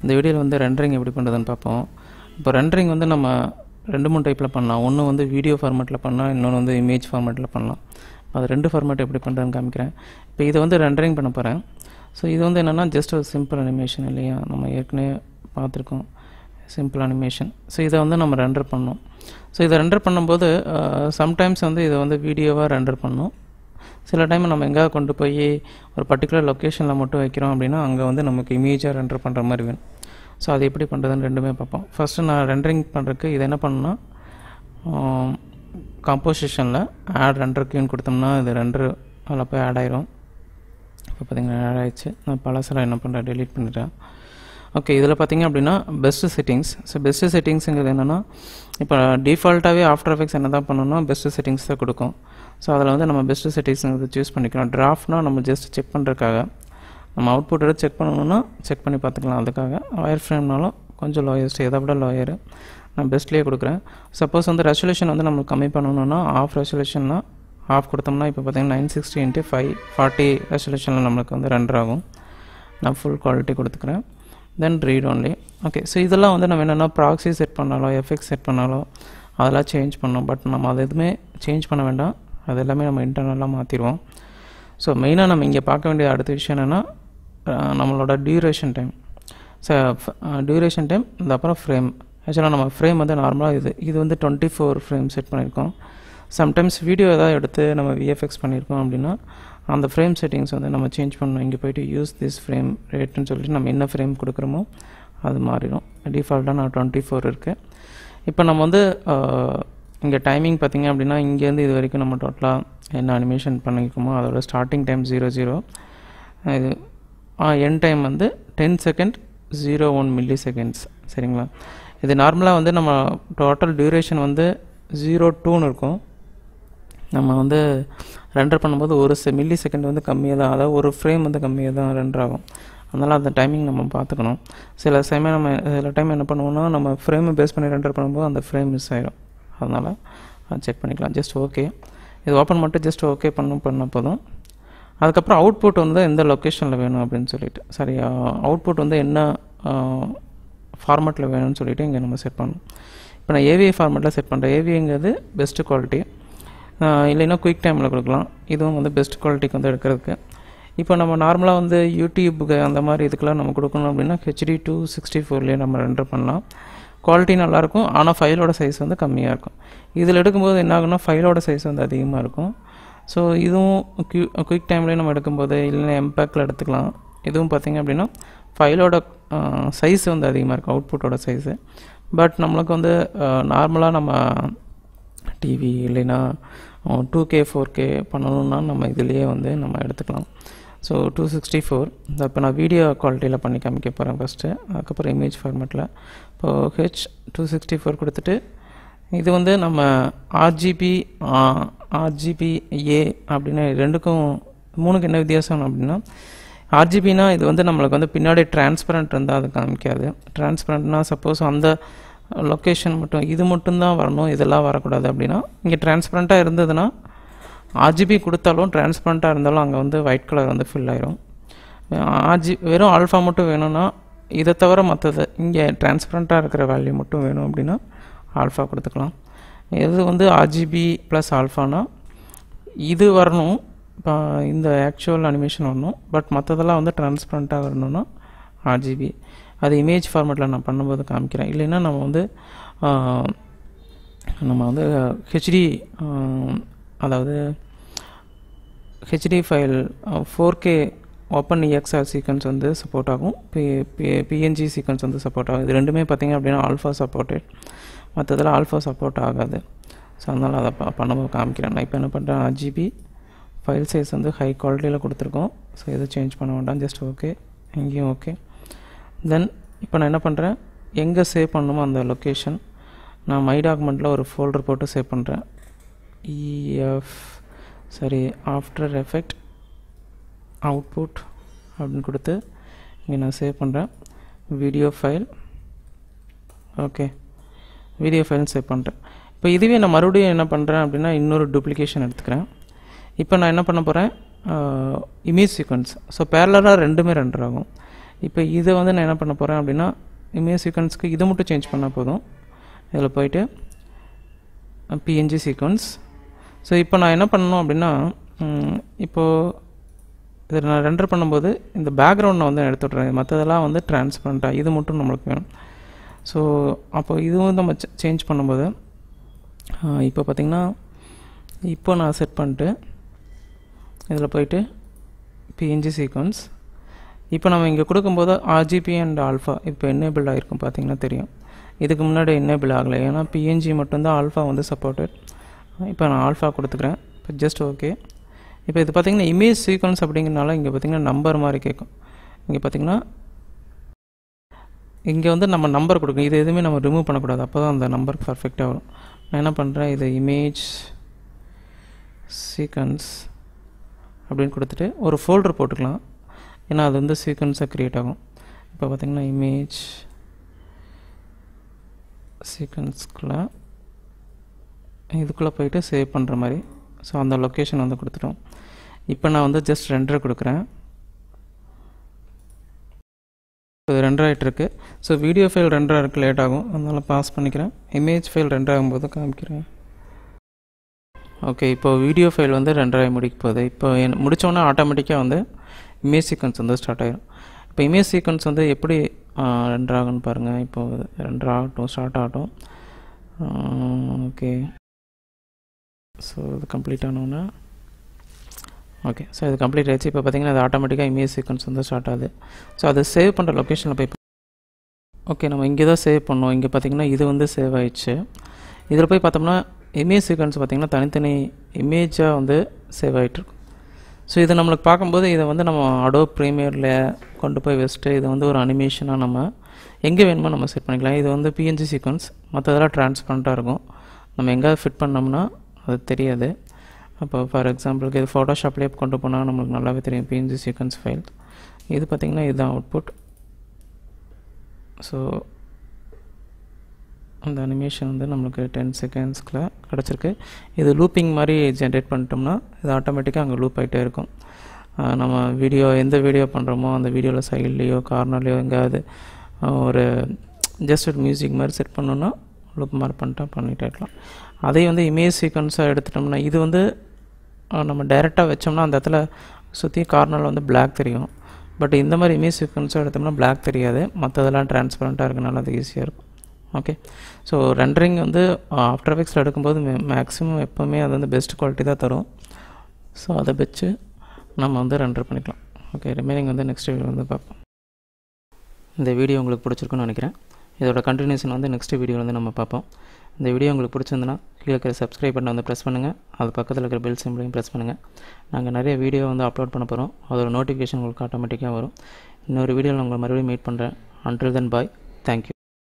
இந்த வீடியோவில் வந்து ரெண்டரிங் எப்படி பண்ணுறதுன்னு பார்ப்போம் இப்போ ரெண்டரிங் வந்து நம்ம ரெண்டு மூணு டைப்பில் பண்ணலாம் ஒன்று வந்து வீடியோ ஃபார்மேட்டில் பண்ணலாம் இன்னொன்று வந்து இமேஜ் ஃபார்மேட்டில் பண்ணலாம் அது ரெண்டு ஃபார்மேட் எப்படி பண்ணுறதுன்னு காமிக்கிறேன் இப்போ இதை வந்து ரெண்டரிங் பண்ண போகிறேன் ஸோ இது வந்து என்னென்னா ஜஸ்ட் ஒரு சிம்பிள் அனிமேஷன் இல்லையா நம்ம ஏற்கனவே பார்த்துருக்கோம் சிம்பிள் அனிமேஷன் ஸோ இதை வந்து நம்ம ரெண்டர் பண்ணோம் ஸோ இதை ரெண்டர் பண்ணும்போது சம்டைம்ஸ் வந்து இதை வந்து வீடியோவாக ரெண்டர் பண்ணோம் சில டைம் நம்ம எங்கேயாவது கொண்டு போய் ஒரு பர்டிகுலர் லொக்கேஷனில் மட்டும் வைக்கிறோம் அப்படின்னா அங்கே வந்து நமக்கு இமேஜாக ரெண்டர் பண்ணுற மாதிரி வேணும் ஸோ அது எப்படி பண்ணுறதுன்னு ரெண்டுமே பார்ப்போம் ஃபஸ்ட்டு நான் ரெண்டரிங் பண்ணுறதுக்கு இது என்ன பண்ணணும்னா காம்போசிஷனில் ஆட் ரெண்டர் கியூன்னு கொடுத்தோம்னா இது ரெண்டர் அதில் போய் ஆட் ஆயிரும் இப்போ பார்த்தீங்கன்னா ஆட் ஆயிடுச்சு நான் பழசெல்லாம் என்ன பண்ணுறேன் டெலீட் பண்ணிட்டேன் ஓகே இதில் பார்த்தீங்க அப்படின்னா பெஸ்ட்டு செட்டிங்ஸ் ஸோ பெஸ்ட்டு செட்டிங்ஸுங்கிறது என்னென்னா இப்போ டிஃபால்ட்டாகவே ஆஃப்டர் எஃபெக்ட்ஸ் என்ன தான் பண்ணணும்னா பெஸ்ட்டு செட்டிங்ஸ் தான் கொடுக்கும் ஸோ அதில் வந்து நம்ம பெஸ்ட்டு செட்டிங்ஸுங்கிறது சூஸ் பண்ணிக்கலாம் டிராஃப்ட்னா நம்ம ஜஸ்ட் செக் பண்ணுறதுக்காக நம்ம அவுட்புட் எடுத்து செக் பண்ணணும்னா செக் பண்ணி பார்த்துக்கலாம் அதுக்காக ஒயர் ஃப்ரேம்னாலும் கொஞ்சம் லோயஸ்ட் எதை விட லோயர் நான் பெஸ்ட்லேயே கொடுக்குறேன் சப்போஸ் வந்து ரெசல்யூஷன் வந்து நம்மளுக்கு கம்மி பண்ணணும்னா ஆஃப் ரெசல்யூஷன்னா ஆஃப் கொடுத்தோம்னா இப்போ பார்த்தீங்கன்னா nine sixty into five forty ரெசல்யூஷனில் நம்மளுக்கு வந்து ரெண்டர் ஆகும் நான் ஃபுல் குவாலிட்டி கொடுத்துக்கிறேன் then read only okay so இதெல்லாம் வந்து நம்ம என்னென்னா ப்ராக்ஸி செட் பண்ணாலோ எஃபெக்ட் செட் பண்ணாலோ அதெல்லாம் சேஞ்ச் பண்ணோம் பட் நம்ம அது எதுவுமே சேஞ்ச் பண்ண வேண்டாம் அது எல்லாமே நம்ம இன்டர்னலாக மாற்றிடுவோம் ஸோ மெயினாக நம்ம இங்கே பார்க்க வேண்டிய அடுத்த விஷயம் என்னென்னா நம்மளோட duration time so duration time இந்த அப்புறம் ஃப்ரேம் ஆக்சுவலாக நம்ம ஃப்ரேம் வந்து நார்மலாக இது இது வந்து டுவெண்ட்டி ஃபோர் ஃப்ரேம் செட் பண்ணியிருக்கோம் சம்டைம்ஸ் வீடியோ ஏதாவது எடுத்து நம்ம விஎஃப்எக்ஸ் பண்ணியிருக்கோம் அப்படின்னா அந்த ஃப்ரேம் செட்டிங்ஸ் வந்து நம்ம சேஞ்ச் பண்ணணும் இங்கே போய்ட்டு யூஸ் திஸ் ஃப்ரேம் ரேட்டுன்னு சொல்லிட்டு நம்ம என்ன ஃப்ரேம் கொடுக்குறோமோ அது மாறிடும் டிஃபால்ட்டாக நான் டுவெண்ட்டி ஃபோர் இருக்குது இப்போ நம்ம வந்து இங்கே டைமிங் பார்த்திங்க அப்படின்னா இங்கேருந்து இது வரைக்கும் நம்ம டோட்டலாக என்ன அனிமேஷன் பண்ணியிருக்கோமோ அதோட ஸ்டார்டிங் டைம் ஜீரோ ஜீரோ இது என் டைம் வந்து ten second zero one milliseconds சரிங்களா இது நார்மலாக வந்து நம்ம டோட்டல் டியூரேஷன் வந்து ஜீரோ டூன்னு இருக்கும் நம்ம வந்து ரெண்டர் பண்ணும்போது ஒரு செ மில்லி செகண்ட் வந்து கம்மியாக தான் அதாவது ஒரு ஃப்ரேம் வந்து கம்மியாக தான் ரெண்டர் ஆகும் அதனால் அந்த டைமிங் நம்ம பார்த்துக்கணும் சில சமயம் நம்ம சில டைம் என்ன பண்ணுவோம்னா நம்ம ஃப்ரேமை பேஸ் பண்ணி ரெண்டர் பண்ணும்போது அந்த ஃப்ரேம் மிஸ் ஆகிடும் அதனால் செக் பண்ணிக்கலாம் ஜஸ்ட் ஓகே இது ஓப்பன் மட்டும் ஜஸ்ட் ஓகே பண்ண பண்ண போதும் அதுக்கப்புறம் அவுட்புட் வந்து எந்த லொக்கேஷனில் வேணும் அப்படின்னு சொல்லிட்டு சரி அவுட்புட் வந்து என்ன ஃபார்மேட்டில் வேணும்னு சொல்லிட்டு இங்கே நம்ம செட் பண்ணணும் இப்போ நான் ஏவிஐ ஃபார்மேட்டில் செட் பண்ணுறேன் ஏவிஐங்கிறது பெஸ்ட்டு குவாலிட்டி இல்லைன்னா குயிக் டைமில் கொடுக்கலாம் இதுவும் வந்து பெஸ்ட் குவாலிட்டிக்கு வந்து எடுக்கிறதுக்கு இப்போ நம்ம நார்மலாக வந்து யூடியூப்புக்கு அந்த மாதிரி இதுக்கெல்லாம் நம்ம கொடுக்கணும் அப்படின்னா ஹெச்டி டூ சிக்ஸ்டி ஃபோர்லேயே நம்ம ரெண்டர் பண்ணலாம் குவாலிட்டி நல்லாயிருக்கும் ஆனால் ஃபைலோட சைஸ் வந்து கம்மியாக இருக்கும் இதில் எடுக்கும்போது என்ன ஆகுனா ஃபைலோட சைஸ் வந்து அதிகமாக இருக்கும் ஸோ இதுவும் க்யூ குயிக் டைம்லேயே நம்ம எடுக்கும்போது இல்லைன்னா எம்பேக்கில் எடுத்துக்கலாம் இதுவும் பார்த்திங்க அப்படின்னா ஃபைலோட சைஸ் வந்து அதிகமாக இருக்கும் அவுட்புட்டோட சைஸு பட் நம்மளுக்கு வந்து நார்மலாக நம்ம டிவி இல்லைன்னா டூ கே ஃபோர் கே பண்ணணுன்னா நம்ம இதுலேயே வந்து நம்ம எடுத்துக்கலாம் ஸோ டூ சிக்ஸ்டி ஃபோர் இப்போ நான் வீடியோ குவாலிட்டியில் பண்ணி காமிக்க போகிறேன் ஃபஸ்ட்டு அதுக்கப்புறம் இமேஜ் ஃபார்மேட்டில் இப்போது ஹெச் டூ சிக்ஸ்டி ஃபோர் கொடுத்துட்டு இது வந்து நம்ம ஆர்ஜிபி ஆர்ஜிபி ஏ அப்படின்னு ரெண்டுக்கும் மூணுக்கு என்ன வித்தியாசம் அப்படின்னா ஆர்ஜிபினா இது வந்து நம்மளுக்கு வந்து பின்னாடி டிரான்ஸ்பரண்ட் இருந்தால் அது காமிக்காது டிரான்ஸ்பரண்ட்னா சப்போஸ் அந்த லொக்கேஷன் மட்டும் இது மட்டும்தான் வரணும் இதெல்லாம் வரக்கூடாது அப்படின்னா இங்கே டிரான்ஸ்பரண்ட்டாக இருந்ததுன்னா ஆர்ஜிபி கொடுத்தாலும் டிரான்ஸ்பரண்ட்டாக இருந்தாலும் அங்கே வந்து ஒயிட் கலர் வந்து ஃபில் ஆயிரும் ஆர்ஜி வெறும் ஆல்ஃபா மட்டும் வேணும்னா இதை தவிர மற்றது இங்கே டிரான்ஸ்பரண்ட்டாக இருக்கிற வேல்யூ மட்டும் வேணும் அப்படின்னா ஆல்ஃபா கொடுத்துக்கலாம் இது வந்து ஆர்ஜிபி ப்ளஸ் ஆல்ஃபானா இது வரணும் இப்போ இந்த ஆக்சுவல் அனிமேஷன் வரணும் பட் மற்றதெல்லாம் வந்து டிரான்ஸ்பரண்ட்டாக வரணும்னா ஆர்ஜிபி அது இமேஜ் ஃபார்மேட்டில் நான் பண்ணும்போது காமிக்கிறேன் இல்லைன்னா நம்ம வந்து நம்ம வந்து ஹெச்டி அதாவது HD file four K open EXR sequence வந்து சப்போர்ட் ஆகும் பி பிஎன்ஜி சீக்வன்ஸ் வந்து சப்போர்ட் ஆகும் இது ரெண்டுமே பார்த்திங்க அப்படின்னா ஆல்ஃபா சப்போர்ட்டட் மற்றதில் ஆல்ஃபா சப்போர்ட் ஆகாது ஸோ அதனால் அதை ப பண்ணும்போது காமிக்கிறேன் நான் இப்போ என்ன பண்ணுறேன் ஆர்ஜிபி ஃபைல் சைஸ் வந்து ஹை குவாலிட்டியில் கொடுத்துருக்கோம் ஸோ எதுவும் சேஞ்ச் பண்ண வேண்டாம் ஜஸ்ட் ஓகே இங்கேயும் ஓகே தென் இப்போ நான் என்ன பண்ணுறேன் எங்கே சேவ் பண்ணணுமோ அந்த லொக்கேஷன் நான் மை டாக்குமெண்ட்டில் ஒரு ஃபோல்டர் போட்டு சேவ் பண்ணுறேன் இஎஃப் சரி ஆஃப்டர் எஃபெக்ட் அவுட்புட் அப்படின்னு கொடுத்து இங்கே நான் சேவ் பண்ணுறேன் video file okay video file save பண்ணுறேன் இப்போ இதுவே நான் மறுபடியும் என்ன பண்ணுறேன் அப்படின்னா இன்னொரு டூப்ளிகேஷன் எடுத்துக்கிறேன் இப்போ நான் என்ன பண்ண போகிறேன் இமேஜ் சீக்வன்ஸ் ஸோ பேரலராக ரெண்டுமே ரெண்டர் ஆகும் இப்போ இதை வந்து நான் என்ன பண்ண போகிறேன் அப்படின்னா இமேஜ் சீக்வன்ஸ்க்கு இதை மட்டும் சேஞ்ச் பண்ணால் போதும் இதில் போயிட்டு பிஎன்ஜி சீக்வன்ஸ் ஸோ இப்போ நான் என்ன பண்ணணும் அப்படின்னா ம், இப்போது இதை நான் ரெண்டர் பண்ணும்போது இந்த பேக்ரவுண்ட் நான் வந்து எடுத்து விட்றேன் மற்றதெல்லாம் வந்து டிரான்ஸ்பரண்ட்டாக இது மட்டும் நம்மளுக்கு வேணும் ஸோ அப்போ இதுவும் நம்ம சேஞ்ச் பண்ணும்போது ஆ, இப்போ பார்த்திங்கன்னா இப்போ நான் செட் பண்ணிட்டு இதில் போயிட்டு பிஎன்ஜி சீக்வன்ஸ் இப்போ நம்ம இங்கே கொடுக்கும்போது ஆர்ஜிபி அண்ட் ஆல்ஃபா இப்போ என்னேபிள் ஆகிருக்கும் பார்த்தீங்கன்னா தெரியும் இதுக்கு முன்னாடி என்னேபிள் ஆகலை ஏன்னா பிஎன்ஜி மட்டும்தான் ஆல்ஃபா வந்து சப்போர்ட்டட் இப்போ நான் ஆல்ஃபா கொடுத்துக்கிறேன் இப்போ ஜஸ்ட் ஓகே இப்போ இது பார்த்தீங்கன்னா இமேஜ் சீக்வன்ஸ் அப்படிங்கிறனால இங்கே பார்த்தீங்கன்னா நம்பர் மாதிரி கேட்கும் இங்கே பார்த்தீங்கன்னா இங்கே வந்து நம்ம நம்பர் கொடுக்கணும் இது எதுவுமே நம்ம ரிமூவ் பண்ணக்கூடாது அப்போ தான் அந்த நம்பர் பர்ஃபெக்டாக வரும் நான் என்ன பண்ணுறேன் இது இமேஜ் சீக்வன்ஸ் அப்படின்னு கொடுத்துட்டு ஒரு ஃபோல்டர் போட்டுக்கலாம் ஏன்னா அது வந்து சீக்வன்ஸாக க்ரியேட் ஆகும் இப்போ பார்த்தீங்கன்னா இமேஜ் சீக்வன்ஸ்குள்ளே இதுக்குள்ளே போயிட்டு சேவ் பண்ணுற மாதிரி ஸோ அந்த லொக்கேஷன் வந்து கொடுத்துட்டோம் இப்போ நான் வந்து ஜஸ்ட் ரெண்டரை கொடுக்குறேன் இது ரெண்டரை ஆகிட்டு இருக்கு ஸோ வீடியோ ஃபைல் ரெண்டரை இருக்கு லேட் ஆகும் அதனால பாஸ் பண்ணிக்கிறேன் இமேஜ் ஃபைல் ரெண்டரை ஆகும்போது காமிக்கிறேன் ஓகே இப்போ வீடியோ ஃபைல் வந்து ரெண்டரை முடிக்க போகுது இப்போ என் முடித்தோன்னே ஆட்டோமேட்டிக்காக வந்து இமேஜ் சீக்வன்ஸ் வந்து ஸ்டார்ட் ஆயிடும் இப்போ இமேஜ் சீக்வன்ஸ் வந்து எப்படி ரெண்டரை ஆகும்னு பாருங்கள் இப்போ ரெண்டரை ஆகட்டும் ஸ்டார்ட் ஆகட்டும் ஓகே ஸோ இது கம்ப்ளீட் ஆனோன்னா ஓகே ஸோ இது கம்ப்ளீட் ஆயிடுச்சு இப்போ பார்த்தீங்கன்னா அது ஆட்டோமேட்டிக்காக இமேஜ் சீக்வன்ஸ் வந்து ஸ்டார்ட் ஆகுது ஸோ அதை சேவ் பண்ணுற லொக்கேஷனில் போய் ஓகே நம்ம இங்கே தான் சேவ் பண்ணோம் இங்கே பார்த்தீங்கன்னா இது வந்து சேவ் ஆயிடுச்சு இதில் போய் பார்த்தோம்னா இமேஜ் சீக்வன்ஸ் பார்த்திங்கன்னா தனித்தனி இமேஜாக வந்து சேவ் ஆகிட்டுருக்கும் ஸோ இதை நம்மளுக்கு பார்க்கும்போது இதை வந்து நம்ம அடோ ப்ரீமியரில் கொண்டு போய் வச்சுட்டு இது வந்து ஒரு அனிமேஷனாக நம்ம எங்கே வேணுமோ நம்ம செட் பண்ணிக்கலாம் இது வந்து பிஎன்ஜி சீக்வன்ஸ் மற்றதெல்லாம் டிரான்ஸ்பரண்ட்டாக இருக்கும் நம்ம எங்கேயாவது ஃபிட் பண்ணோம்னா அது தெரியாது அப்போ ஃபார் எக்ஸாம்பிளுக்கு இது ஃபோட்டோஷாப்லேயே கொண்டு போனால் நம்மளுக்கு நல்லாவே தெரியும் பிஎன்ஜி சீக்வன்ஸ் ஃபைல் இது பார்த்திங்கன்னா இதுதான் அவுட்புட் ஸோ அந்த அனிமேஷன் வந்து நம்மளுக்கு டென் செகண்ட்ஸ்க்குள்ள கிடச்சிருக்கு இது லூப்பிங் மாதிரி ஜென்ரேட் பண்ணிட்டோம்னா இது ஆட்டோமேட்டிக்காக அங்கே லூப் ஆகிட்டே இருக்கும் ஆஹ் நம்ம வீடியோ எந்த வீடியோ பண்ணுறோமோ அந்த வீடியோவில் சைட்லேயோ கார்னர்லேயோ எங்கேயாவது ஆஹ் ஒரு ஜஸ்ட் ஒரு மியூசிக் மாதிரி செட் பண்ணோன்னா லூப் மாதிரி பண்ணிட்டா பண்ணிகிட்டே இருக்கலாம் அதே வந்து இமேஜ் சீக்வன்ஸாக எடுத்துட்டோம்னா இது வந்து ஆஹ் நம்ம டைரெக்டாக வச்சோம்னா அந்த இடத்துல சுற்றி கார்னரில் வந்து Black தெரியும் பட் இந்த மாதிரி இமேஜ் சீக்வன்ஸாக எடுத்தோம்னா Black தெரியாது மற்றதெல்லாம் டிரான்ஸ்பரண்ட்டாக இருக்கனால அது ஈஸியாக இருக்கும் ஓகே ஸோ ரெண்டரிங் வந்து ஆஃப்டர் எஃபெக்ட்ஸில் எடுக்கும்போது மேக்ஸிமம் எப்போவுமே அது வந்து பெஸ்ட் குவாலிட்டி தான் தரும் ஸோ அதை வச்சு நம்ம வந்து ரெண்டர் பண்ணிக்கலாம் ஓகே ரிமைனிங் வந்து நெக்ஸ்ட் வீடியோ வந்து பார்ப்போம் இந்த வீடியோ உங்களுக்கு பிடிச்சிருக்குன்னு நினைக்கிறேன் இதோட கண்டினியூஷன் வந்து நெக்ஸ்ட் வீடியோ வந்து நம்ம பார்ப்போம் இந்த வீடியோ உங்களுக்கு பிடிச்சிருந்துன்னா கீழே இருக்கிற சப்ஸ்கிரைப் பட்டனை வந்து ப்ரெஸ் பண்ணுங்கள் அது பக்கத்தில் இருக்கிற பெல் சிம்பிளையும் ப்ரெஸ் பண்ணுங்கள் நாங்கள் நிறைய வீடியோ வந்து அப்லோட் பண்ண போகிறோம் அதோட நோட்டிஃபிகேஷன் உங்களுக்கு ஆட்டோமேட்டிக்காக வரும் இன்னொரு வீடியோவில் உங்களை மறுபடியும் மீட் பண்ணுறேன் அன்டில் தென் பாய் தேங்க்யூ